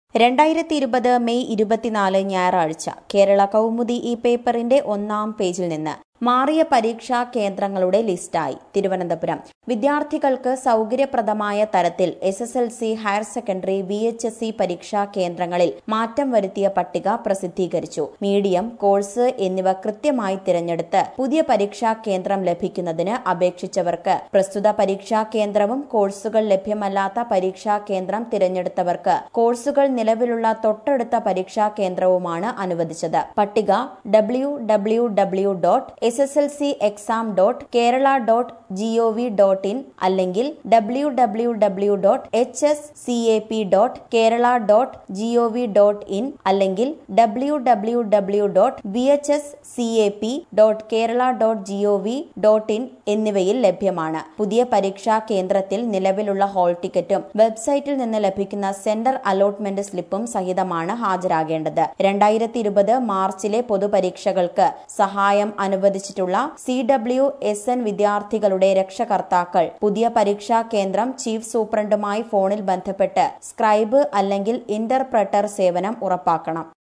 രണ്ടായിരത്തി ഇരുപത് മെയ് ഇരുപത്തിനാല് ഞായറാഴ്ച കേരള കൗമുദി ഈ പേപ്പറിന്റെ ഒന്നാം പേജിൽ നിന്ന് മാറിയ പരീക്ഷാ കേന്ദ്രങ്ങളുടെ ലിസ്റ്റായി തിരുവനന്തപുരം വിദ്യാർത്ഥികൾക്ക് സൗകര്യപ്രദമായ തരത്തിൽ S S L C higher secondary V H S C പരീക്ഷാ കേന്ദ്രങ്ങളിൽ മാറ്റം വരുത്തിയ പട്ടിക പ്രസിദ്ധീകരിച്ചു മീഡിയം കോഴ്സ് എന്നിവ കൃത്യമായി തിരഞ്ഞെടുത്ത് പുതിയ പരീക്ഷാ കേന്ദ്രം ലഭിക്കുന്നതിന് അപേക്ഷിച്ചവർക്ക് പ്രസ്തുത പരീക്ഷാ കേന്ദ്രവും കോഴ്സുകൾ ലഭ്യമല്ലാത്ത പരീക്ഷാ കേന്ദ്രം തിരഞ്ഞെടുത്തവർക്ക് കോഴ്സുകൾ നിലവിലുള്ള തൊട്ടടുത്ത പരീക്ഷാ കേന്ദ്രവുമാണ് അനുവദിച്ചത് പട്ടിക W W W dot S S L C exam dot Kerala dot G O V dot in അല്ലെങ്കിൽ W W W dot H S C A P dot Kerala dot G O V dot in അല്ലെങ്കിൽ W W W dot V H S C A P dot Kerala dot G O V dot in എന്നിവയിൽ ലഭ്യമാണ് പുതിയ പരീക്ഷാ കേന്ദ്രത്തിൽ നിലവിലുള്ള hall ടിക്കറ്റും വെബ്സൈറ്റിൽ നിന്ന് ലഭിക്കുന്ന സെന്റർ അലോട്ട്മെന്റ് സ്ലിപ്പും സഹിതമാണ് ഹാജരാകേണ്ടത് രണ്ടായിരത്തി ഇരുപത് മാർച്ചിലെ പൊതുപരീക്ഷകൾക്ക് സഹായം അനുവദിച്ചിട്ടുള്ള സി ഡബ്ല്യു എസ് എൻ വിദ്യാർത്ഥികളുടെ രക്ഷകർത്താക്കൾ പുതിയ പരീക്ഷാ കേന്ദ്രം ചീഫ് സൂപ്രണ്ടുമായി ഫോണിൽ ബന്ധപ്പെട്ട് സ്ക്രൈബ് അല്ലെങ്കിൽ ഇന്റർപ്രട്ടർ സേവനം ഉറപ്പാക്കണം